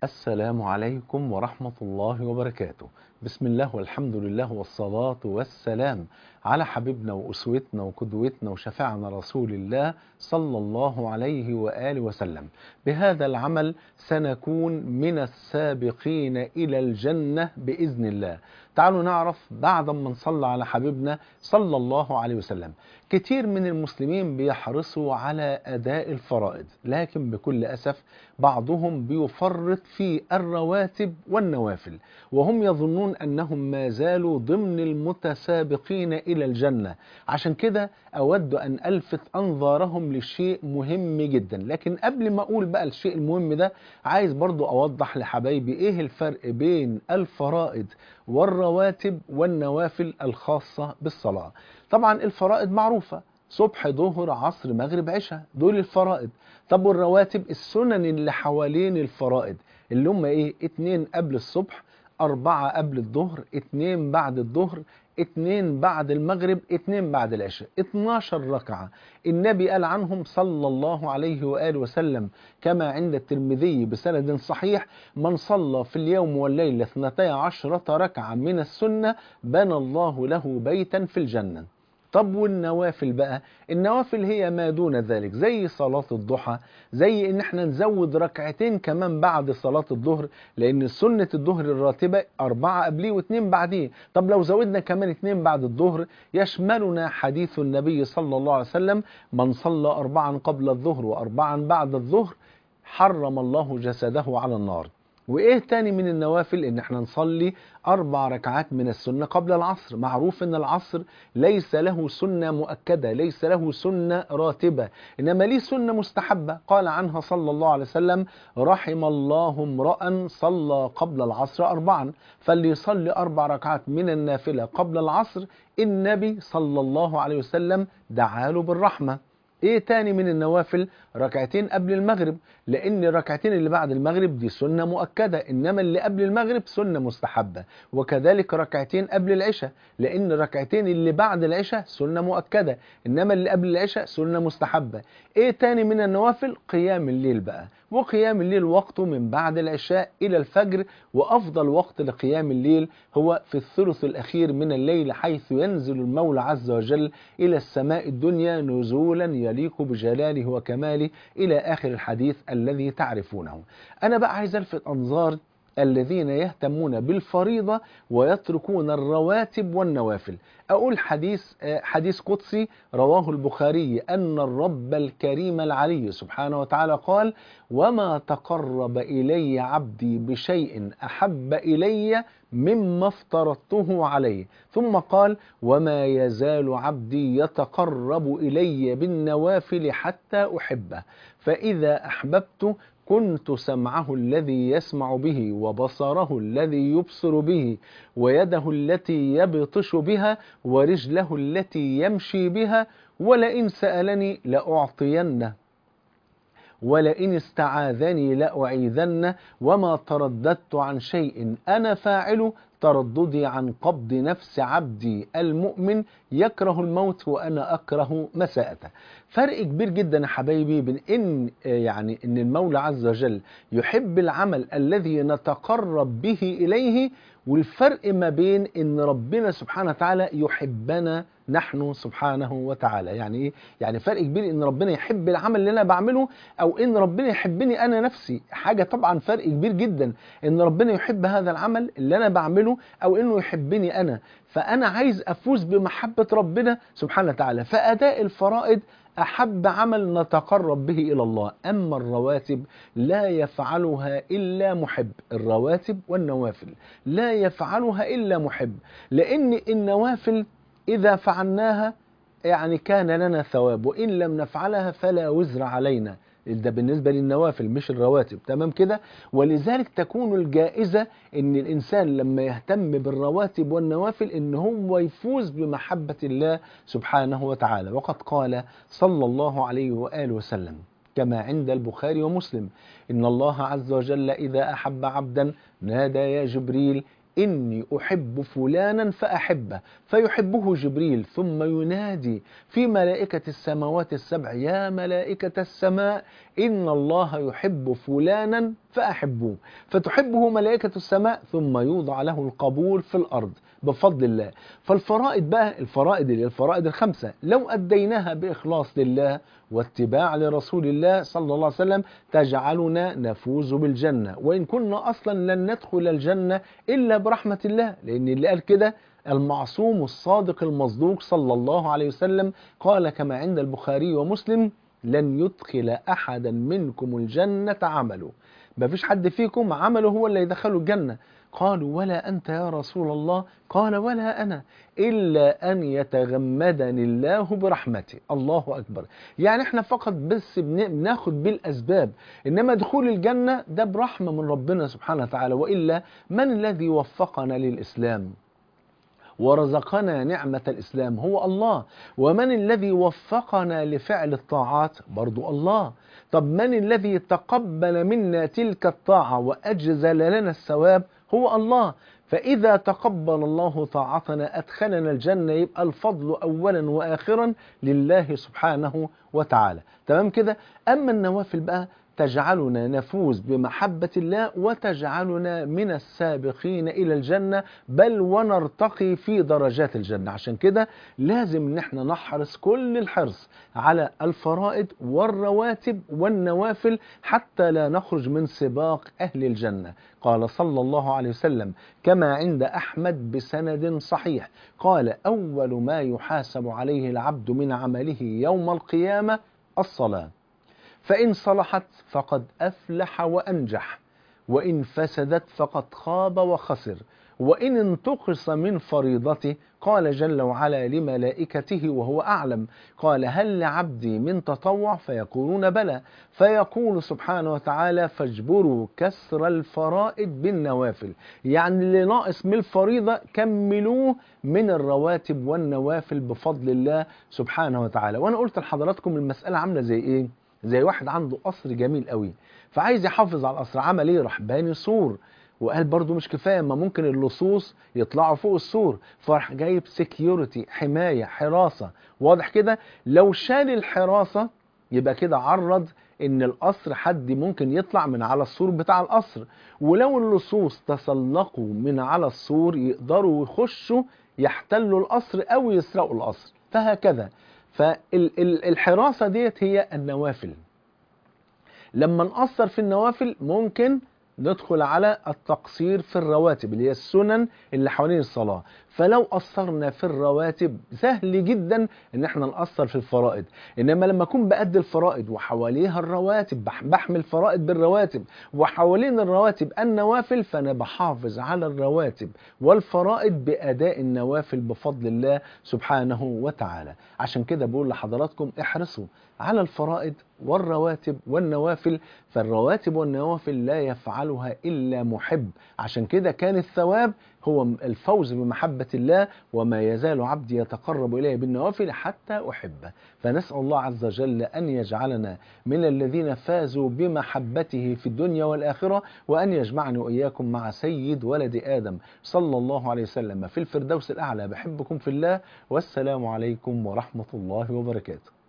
السلام عليكم ورحمة الله وبركاته بسم الله والحمد لله والصلاة والسلام على حبيبنا وأسوتنا وقدوتنا وشفاعنا رسول الله صلى الله عليه وآله وسلم بهذا العمل سنكون من السابقين إلى الجنة بإذن الله تعالوا نعرف بعد ما نصلى على حبيبنا صلى الله عليه وسلم كتير من المسلمين بيحرصوا على أداء الفرائض لكن بكل أسف بعضهم بيفرط في الرواتب والنوافل وهم يظنون أنهم ما زالوا ضمن المتسابقين إلى الجنة عشان كده أود أن ألفت أنظارهم لشيء مهم جدا لكن قبل ما أقول بقى الشيء المهم ده عايز برضو أوضح لحبايبي إيه الفرق بين الفرائض والرواتب والنوافل الخاصة بالصلاة طبعا الفرائض معروفة صبح ظهر عصر مغرب عشاء دول الفرائض طب والرواتب السنن اللي حوالين الفرائض اللي هم ايه اتنين قبل الصبح أربعة قبل الظهر اتنين بعد الظهر اتنين بعد المغرب اتنين بعد العشاء 12 ركعة النبي قال عنهم صلى الله عليه وآله وسلم كما عند الترمذي بسند صحيح من صلى في اليوم والليلة اثنتي عشرة ركعة من السنة بنى الله له بيتا في الجنة طب والنوافل بقى النوافل هي ما دون ذلك زي صلاة الضحى زي ان احنا نزود ركعتين كمان بعد صلاة الظهر لان سنة الظهر الراتبة اربعة قبليه واثنين بعديه طب لو زودنا كمان اثنين بعد الظهر يشملنا حديث النبي صلى الله عليه وسلم من صلى اربعا قبل الظهر واربعا بعد الظهر حرم الله جسده على النار وايه تاني من النوافل ان احنا نصلي اربع ركعات من السنة قبل العصر معروف ان العصر ليس له سنة مؤكدة ليس له سنة راتبة انما ليه سنة مستحبة قال عنها صلى الله عليه وسلم رحم الله امرأ صلى قبل العصر اربعا فليصلي اربع ركعات من النافلة قبل العصر النبي صلى الله عليه وسلم دعاله بالرحمة ايه تاني من النوافل ركعتين قبل المغرب لان الركعتين اللي بعد المغرب دي سنة مؤكدة انما اللي قبل المغرب سنة مستحبة وكذلك ركعتين قبل العشاء لان الركعتين اللي بعد العشاء سنة مؤكدة انما اللي قبل العشاء سنة مستحبة ايه تاني من النوافل قيام الليل بقى وقيام الليل وقته من بعد العشاء إلى الفجر وأفضل وقت لقيام الليل هو في الثلث الأخير من الليل حيث ينزل المولى عز وجل إلى السماء الدنيا نزولا يليق بجلاله وكماله إلى آخر الحديث الذي تعرفونه أنا بقى عايز ألفت أنظار الذين يهتمون بالفريضة ويتركون الرواتب والنوافل أقول حديث حديث قدسي رواه البخاري أن الرب الكريم العلي سبحانه وتعالى قال وما تقرب إلي عبدي بشيء أحب إلي مما افترضته عليه ثم قال وما يزال عبدي يتقرب إلي بالنوافل حتى أحبه فإذا أحببت كنت سمعه الذي يسمع به وبصره الذي يبصر به ويده التي يبطش بها ورجله التي يمشي بها ولئن سألني لأعطينه ولئن استعاذني لأعيذنه وما ترددت عن شيء أنا فاعل ترددي عن قبض نفس عبدي المؤمن يكره الموت وأنا أكره مساءته فرق كبير جدا يا حبايبي بين إن يعني إن المولى عز وجل يحب العمل الذي نتقرب به إليه والفرق ما بين إن ربنا سبحانه وتعالى يحبنا نحن سبحانه وتعالى يعني ايه يعني فرق كبير ان ربنا يحب العمل اللي انا بعمله او ان ربنا يحبني انا نفسي حاجه طبعا فرق كبير جدا ان ربنا يحب هذا العمل اللي انا بعمله او انه يحبني انا فانا عايز افوز بمحبه ربنا سبحانه وتعالى فاداء الفرائض أحب عمل نتقرب به إلى الله أما الرواتب لا يفعلها إلا محب الرواتب والنوافل لا يفعلها إلا محب لأن النوافل إذا فعلناها يعني كان لنا ثواب وإن لم نفعلها فلا وزر علينا ده بالنسبة للنوافل مش الرواتب تمام كده ولذلك تكون الجائزة ان الانسان لما يهتم بالرواتب والنوافل ان هو يفوز بمحبة الله سبحانه وتعالى وقد قال صلى الله عليه وآله وسلم كما عند البخاري ومسلم إن الله عز وجل إذا أحب عبدا نادى يا جبريل إني أحب فلانا فأحبه فيحبه جبريل ثم ينادي في ملائكة السماوات السبع يا ملائكة السماء إن الله يحب فلانا فأحبوه فتحبه ملائكة السماء ثم يوضع له القبول في الأرض بفضل الله فالفرائض بقى الفرائض اللي الفرائض الخمسة لو أديناها بإخلاص لله واتباع لرسول الله صلى الله عليه وسلم تجعلنا نفوز بالجنة وإن كنا أصلا لن ندخل الجنة إلا برحمة الله لأن اللي قال كده المعصوم الصادق المصدوق صلى الله عليه وسلم قال كما عند البخاري ومسلم لن يدخل أحدا منكم الجنة عمله ما فيش حد فيكم عمله هو اللي يدخله الجنة قالوا ولا أنت يا رسول الله قال ولا أنا إلا أن يتغمدني الله برحمته الله أكبر يعني احنا فقط بس بناخد بالأسباب إنما دخول الجنة ده برحمة من ربنا سبحانه وتعالى وإلا من الذي وفقنا للإسلام ورزقنا نعمة الإسلام هو الله ومن الذي وفقنا لفعل الطاعات برضو الله طب من الذي تقبل منا تلك الطاعة وأجزل لنا الثواب هو الله فإذا تقبل الله طاعتنا أدخلنا الجنة يبقى الفضل أولا وآخرا لله سبحانه وتعالى تمام كده أما النوافل بقى تجعلنا نفوز بمحبة الله وتجعلنا من السابقين إلى الجنة بل ونرتقي في درجات الجنة عشان كده لازم ان احنا نحرص كل الحرص على الفرائض والرواتب والنوافل حتى لا نخرج من سباق أهل الجنة قال صلى الله عليه وسلم كما عند أحمد بسند صحيح قال أول ما يحاسب عليه العبد من عمله يوم القيامة الصلاة فإن صلحت فقد أفلح وأنجح وإن فسدت فقد خاب وخسر وإن انتقص من فريضته قال جل وعلا لملائكته وهو أعلم قال هل لعبدي من تطوع فيقولون بلى فيقول سبحانه وتعالى فاجبروا كسر الفرائض بالنوافل يعني اللي ناقص من الفريضة كملوه من الرواتب والنوافل بفضل الله سبحانه وتعالى وأنا قلت لحضراتكم المسألة عاملة زي إيه زي واحد عنده قصر جميل قوي فعايز يحافظ على القصر عمل ايه راح باني سور وقال برضو مش كفايه ما ممكن اللصوص يطلعوا فوق السور فراح جايب سكيورتي حمايه حراسه واضح كده لو شال الحراسه يبقى كده عرض ان القصر حد ممكن يطلع من على السور بتاع القصر ولو اللصوص تسلقوا من على السور يقدروا يخشوا يحتلوا القصر او يسرقوا القصر فهكذا فالحراسة ديت هي النوافل لما نقصر في النوافل ممكن ندخل على التقصير في الرواتب اللي هي السنن اللي حوالين الصلاة فلو قصرنا في الرواتب سهل جدا ان احنا نقصر في الفرائض انما لما اكون بأدي الفرائض وحواليها الرواتب بحمل فرائض بالرواتب وحوالين الرواتب النوافل فانا بحافظ على الرواتب والفرائض بأداء النوافل بفضل الله سبحانه وتعالى عشان كده بقول لحضراتكم احرصوا على الفرائض والرواتب والنوافل فالرواتب والنوافل لا يفعلها إلا محب عشان كده كان الثواب هو الفوز بمحبة الله وما يزال عبدي يتقرب إليه بالنوافل حتى أحبه فنسأل الله عز وجل أن يجعلنا من الذين فازوا بمحبته في الدنيا والآخرة وأن يجمعني وإياكم مع سيد ولد آدم صلى الله عليه وسلم في الفردوس الأعلى بحبكم في الله والسلام عليكم ورحمة الله وبركاته